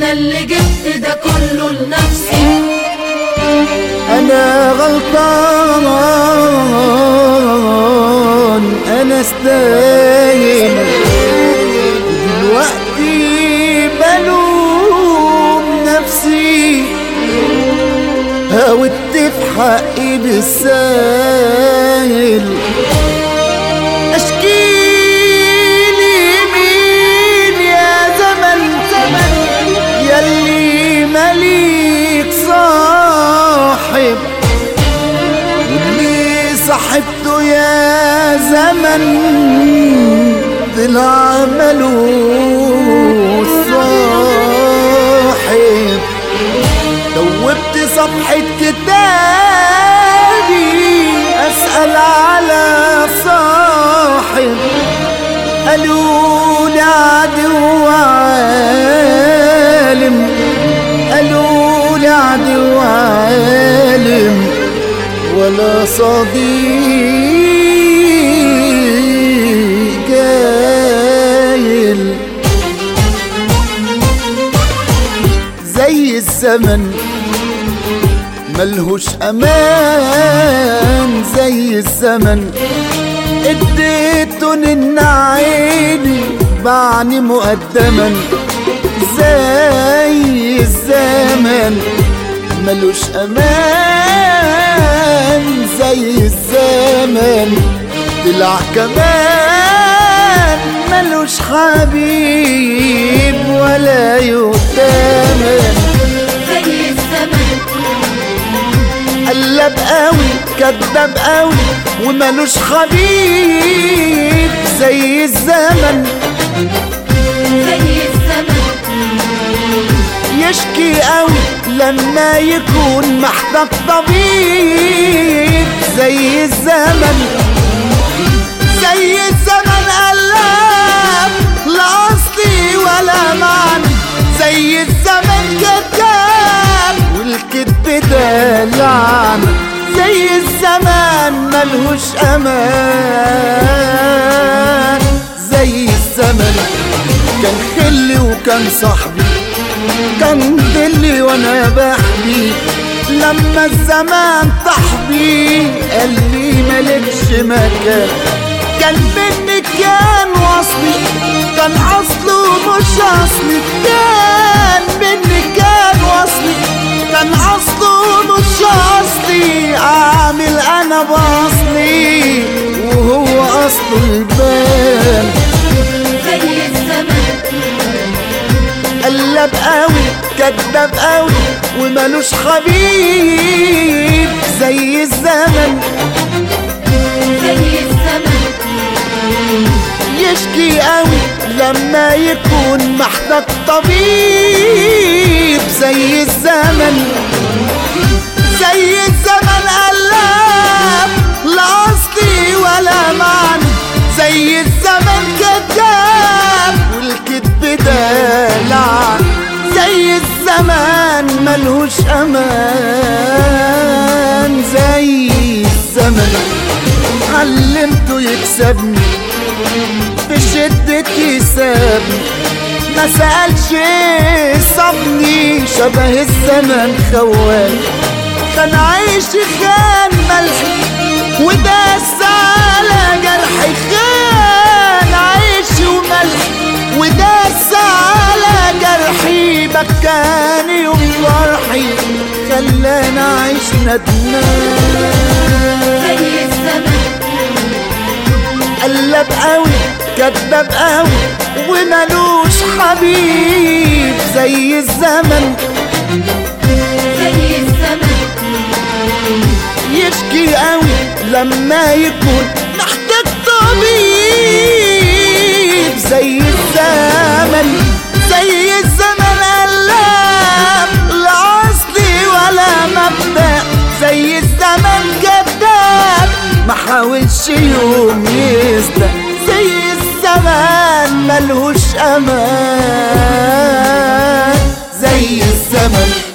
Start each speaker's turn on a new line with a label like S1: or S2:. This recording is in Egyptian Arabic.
S1: انا اللي جبت ده كله لنفسي
S2: انا غلطان انا استاهل دلوقتي بلوم نفسي هاوت في حقي بالساهل اشكيلي مين يا زمن زمن يلي مليك صاحب واللي صاحبته يا زمن طلع ملوش صاحب دوبت صفحة كتابي أسأل على صاحب قالوا لي عدو عالم قالوا لي عدو عالم ولا صديق جايل زي الزمن ملهوش امان زي الزمن اديته ان عيني بعني مقدما زي الزمن ملوش امان زي الزمن طلع كمان ملوش حبيب ولا يتامن
S1: زي الزمن
S2: قلب قوي كذاب قوي ومالوش حبيب زي الزمن
S1: زي الزمن
S2: يشكي قوي لما يكون محتاج طبيب زي الزمن زي الزمن قلب لا اصلي ولا معنى زي الزمن كذاب والكذب ده لعنة زي الزمان ملهوش امان زي الزمن كان خلي وكان صاحبي كان دلي وانا بحبي لما الزمان طحبي قال لي مالكش مكان كان مني كان وصلي كان اصله مش اصلي كان مني كان وصلي كان اصله مش اصلي عامل انا باصلي وهو اصله يبان
S1: زي الزمن
S2: قلب قوي كذاب قوي ومالوش حبيب زي الزمن
S1: زي الزمن
S2: يشكي قوي لما يكون محتاج طبيب زي الزمن زي الزمن قلب لا اصلي ولا معنى زي الزمن كذاب والكذب ده لعن زي الزمان ملهوش امان زي الزمن علمته يكسبني في شدتي سابني ما سألش صابني شبه الزمن خوان كان عايش خان ملحي وداس على جرحي خان عيش وملحي وداس على جرحي بكاني وفرحي خلاني اعيش ندمان
S1: زي الزمن
S2: قلب قوي كذاب قوي ومالوش حبيب زي الزمن
S1: زي الزمن
S2: يشكي قوي لما يكون محتاج طبيب زي الزمن زي الزمن قلب لا اصلي ولا مبدأ زي الزمن كذاب ما حاولش يوم يصدق زي الزمان ملهوش امان زي الزمن